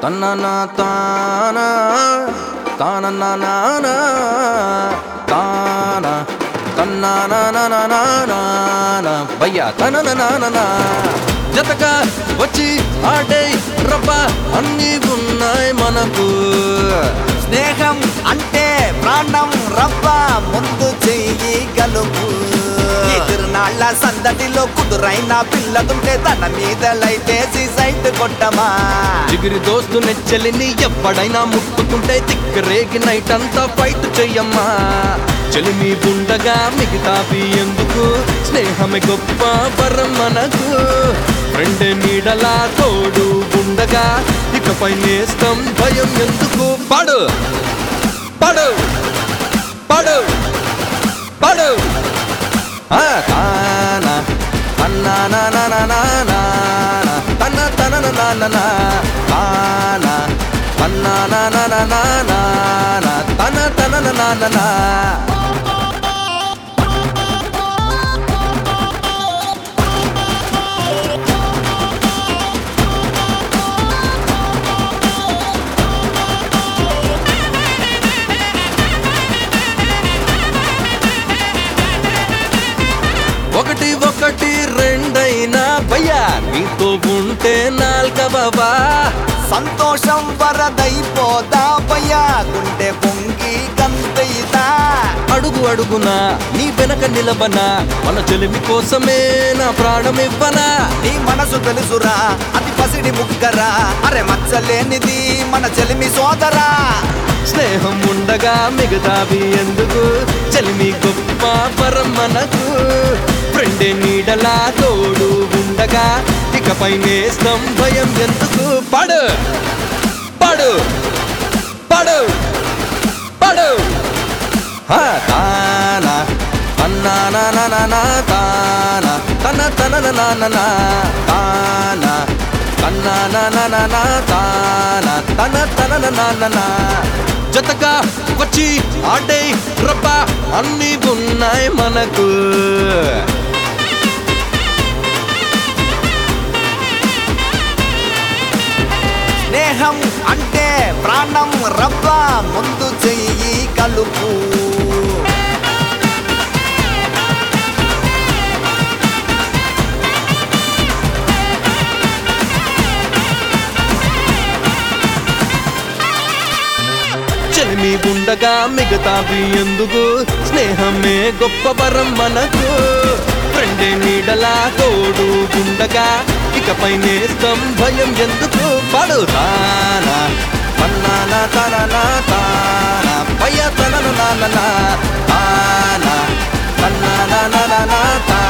తన్ననా తానా తానన్నా తాన తన్నానా భయ్యా తననా జతగా వచ్చి ఆడే రబ్బా అన్నీ ఉన్నాయి మనకు స్నేహం అంటే ప్రాణం రవ్వ ముందు చెయ్యి గలుపు ఈ తిరునాళ్ళ సందడిలో కుదురైన పిల్లదుంటే తన మీద లైటేసి సైట్ కొట్టమా జిగిరి దోస్తు నెచ్చలిని ఎప్పుడైనా ముట్టుకుంటే తిక్కరేగి నైట్ అంతా ఫైట్ చెయ్యమ్మా చెలిమి ఉండగా మిగతావి ఎందుకు స్నేహమే గొప్ప వరం మనకు ఫ్రెండ్ నీడలా తోడు ఉండగా ఇకపై నేస్తం భయం ఎందుకు పడు పడు పడు పడు ఆ తాన తన్నానానానానానా తన్న తననానానా తాన తన్నానానానానా తన తననానానా ఒకటి ఒకటి రెండైనా భయ్యా నీతో ఉంటే నాల్గవా సంతోషం వరదైపోదా భయ్యా గుండె పొంగి కంతైదా అడుగు అడుగునా నీ వెనక నిలబనా మన చెలిమి కోసమే నా ప్రాణం ఇవ్వనా నీ మనసు తెలుసురా అది పసిడి ముక్కరా అరే మచ్చలేనిది మన చెలిమి సోదరా స్నేహం ఉండగా మిగతావి ఎందుకు చెలిమి గొప్ప పరం మనకు ఫ్రెండే నీడలా తోడు ఉండగా ఇకపై నేస్తం భయం ఎందుకు పడు పడు పడు పడు హా, తాన తన్నానానానా తాన తన తననానానా తాన తన్నానానానా తాన తన తననానానా జతగా వచ్చి ఆడే రబ్బా అన్నీ ఉన్నాయి మనకు స్నేహం అంటే ప్రాణం రవ్వ ముందు చెయ్యి కలుపు చెలిమి ఉండగా మిగతావి ఎందుకు స్నేహమే గొప్ప వరం మనకు ఫ్రెండే నీడలా తోడు ఉండగా ఇకపై నేస్తం భయం ఎందుకు పడుతానా పన్నానా తననా తానా పయ్య తనన నాన్న తానా తన్నానా తానా